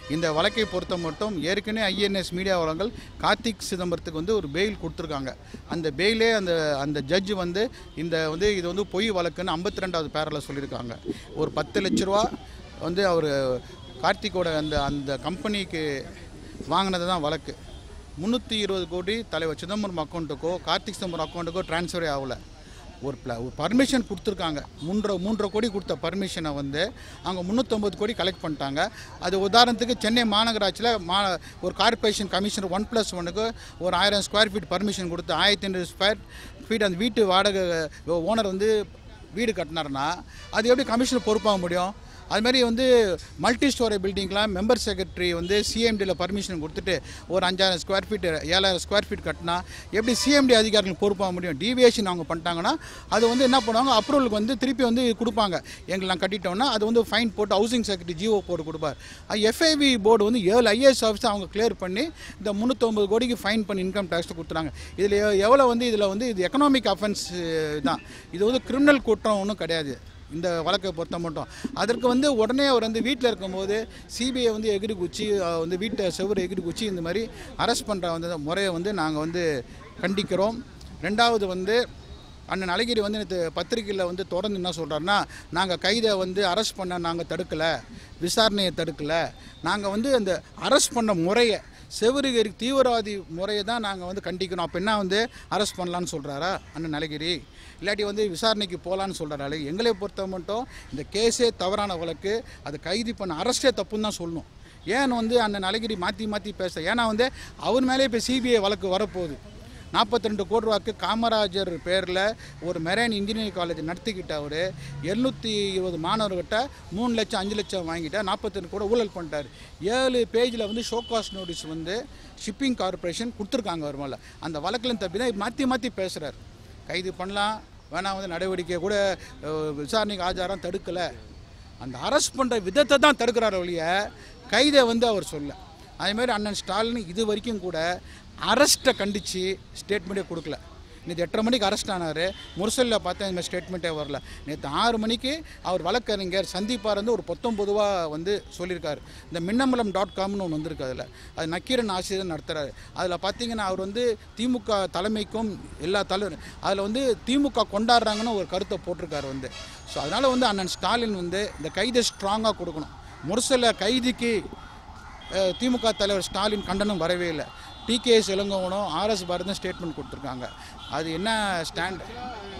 இந்த வழக்கை பொறுத்த மட்டும் ஏற்கனவே ஐஎன்எஸ் மீடியா வளங்கள் கார்த்திக் சிதம்பரத்துக்கு வந்து ஒரு பெயில் கொடுத்துருக்காங்க அந்த பெயிலே அந்த அந்த ஜட்ஜ் வந்து இந்த வந்து இது வந்து பொய் வழக்குன்னு ஐம்பத்தி ரெண்டாவது பேரில் சொல்லியிருக்காங்க ஒரு பத்து லட்ச ரூபா வந்து அவர் கார்த்திக்கோட அந்த அந்த கம்பெனிக்கு வாங்கினது தான் வழக்கு முந்நூற்றி இருபது கோடி தலைவர் சிதம்பரம் அக்கௌண்ட்டுக்கோ கார்த்திக் சிதம்பரம் அக்கௌண்ட்டுக்கோ ட்ரான்ஸ்ஃபரே ஆகலை ஒரு ப்ள ஒரு பர்மிஷன் கொடுத்துருக்காங்க மூன்றரை மூன்றரை கோடி கொடுத்த பர்மிஷனை வந்து அவங்க முந்நூற்றம்பது கோடி கலெக்ட் பண்ணிட்டாங்க அது உதாரணத்துக்கு சென்னை மாநகராட்சியில் மா ஒரு கார்ப்பரேஷன் கமிஷனர் ஒன் ப்ளஸ் ஒனுக்கு ஒரு ஆயிரம் ஸ்கொயர் ஃபீட் பர்மிஷன் கொடுத்து ஆயிரத்தி ஐநூறு ஸ்கொயர் ஃபீட் அந்த வீட்டு வாடகை ஓனர் வந்து வீடு கட்டினாருன்னா அது எப்படி கமிஷனர் பொறுப்பாக முடியும் அது மாதிரி வந்து மல்டி ஸ்டோரி பில்டிங்லாம் மெம்பர் செக்ரட்டரி வந்து சிஎம்டியில் பர்மிஷன் கொடுத்துட்டு ஒரு அஞ்சாயிரம் ஸ்கொயர் ஃபீட் ஏழாயிரம் ஸ்கொயர் ஃபீட் கட்டினா எப்படி சிஎம்டி அதிகாரிகள் பொறுப்பாக முடியும் டிவியேஷன் அவங்க பண்ணிட்டாங்கன்னா அது வந்து என்ன பண்ணுவாங்க அப்ரூவலுக்கு வந்து திருப்பி வந்து கொடுப்பாங்க எங்கெல்லாம் கட்டிட்டோம்னா அது வந்து ஃபைன் போட்டு ஹவுசிங் செக்ரட்டரி ஜிஓ போட்டு கொடுப்பார் எஃப்ஐவி போர்டு வந்து ஏழு ஐஏஎஸ் ஆஃபீஸ் அவங்க கிளியர் பண்ணி இந்த முந்நூற்றொம்பது கோடிக்கு ஃபைன் பண்ணி இன்கம் டேக்ஸ் கொடுத்துறாங்க இதில் எவ்வளோ வந்து இதில் வந்து இது எக்கனாமிக் அஃபென்ஸ் தான் இது வந்து கிரிமினல் குற்றம் ஒன்றும் கிடையாது இந்த வழக்கை பொறுத்த மட்டும் அதற்கு வந்து உடனே அவர் வந்து வீட்டில் இருக்கும்போது சிபிஐ வந்து எகிரி குச்சி அஹ், வந்து வீட்டை செவ்வறு எகிரி குச்சி இந்த மாதிரி அரெஸ்ட் பண்ணுற வந்து முறையை வந்து நாங்கள் வந்து கண்டிக்கிறோம் ரெண்டாவது வந்து அண்ணன் அழகிரி வந்து நேற்று பத்திரிகையில் வந்து தொடர்ந்து என்ன சொல்கிறாருன்னா நாங்கள் கைதை வந்து அரெஸ்ட் பண்ண நாங்கள் தடுக்கலை விசாரணையை தடுக்கலை நாங்கள் வந்து அந்த அரெஸ்ட் பண்ண முறையை செவருகரி தீவிரவாதி முறையை தான் நாங்கள் வந்து கண்டிக்கணும் அப்போ என்ன வந்து அரெஸ்ட் பண்ணலான்னு சொல்கிறாரா அண்ணன் அழகிரி இல்லாட்டி வந்து விசாரணைக்கு போகலான்னு சொல்கிறாரு எங்களை பொறுத்த மட்டும் இந்த கேஸே தவறான வழக்கு அது கைது பண்ண அரெஸ்டே தப்புன்னு தான் சொல்லணும் ஏன் வந்து அண்ணன் அழகிரி மாற்றி மாற்றி பேச ஏன்னா வந்து அவர் மேலே இப்போ சிபிஐ வழக்கு வரப்போகுது நாற்பத்தி ரெண்டு கோடி ரூபாய்க்கு காமராஜர் பேரில் ஒரு மெரைன் இன்ஜினியரிங் காலேஜ் நடத்திக்கிட்ட அவர் எழுநூற்றி இருபது மாணவர்கிட்ட மூணு லட்சம் அஞ்சு லட்சம் வாங்கிட்டா நாற்பத்தி ரெண்டு கூட ஊழல் பண்ணிட்டார் ஏழு பேஜில் வந்து ஷோகாஸ் நோட்டீஸ் வந்து ஷிப்பிங் கார்ப்பரேஷன் கொடுத்துருக்காங்க அவர் மேலே அந்த வழக்கில் தப்பி தான் மாற்றி மாற்றி பேசுகிறார் கைது பண்ணலாம் வேணாம் வந்து நடவடிக்கை கூட அஹ், விசாரணைக்கு ஆஜாரம் தடுக்கலை அந்த அரெஸ்ட் பண்ணுற விதத்தை தான் தடுக்கிறார் ஒழிய கைதை வந்து அவர் சொல்ல அதேமாதிரி அண்ணன் ஸ்டாலின் இது வரைக்கும் கூட அரெஸ்ட்டை கண்டித்து ஸ்டேட்மெண்ட்டே கொடுக்கல நேற்று எட்டரை மணிக்கு அரெஸ்ட் ஆனார் முரசலில் பார்த்தா இந்த மாதிரி ஸ்டேட்மெண்ட்டே வரல நேற்று ஆறு மணிக்கு அவர் வழக்கறிஞர் சந்திப்பார் வந்து ஒரு பத்தொம்பதுவா வந்து சொல்லியிருக்காரு இந்த மின்னம்பலம் டாட் காம்னு ஒன்று வந்திருக்கு அதில் அது நக்கீரன் ஆசிரியர் நடத்துகிறாரு அதில் பார்த்தீங்கன்னா அவர் வந்து திமுக தலைமைக்கும் எல்லா தலைவர் அதில் வந்து திமுக கொண்டாடுறாங்கன்னு ஒரு கருத்தை போட்டிருக்காரு வந்து ஸோ அதனால் வந்து அண்ணன் ஸ்டாலின் வந்து இந்த கைதை ஸ்ட்ராங்காக கொடுக்கணும் முரசல கைதிக்கு அஹ், திமுக தலைவர் ஸ்டாலின் கண்டனம் வரவே இல்லை டிகேஎஸ் இளங்கோவனும் ஆர்எஸ் பாரதம் ஸ்டேட்மெண்ட் கொடுத்துருக்காங்க அது என்ன ஸ்டாண்ட்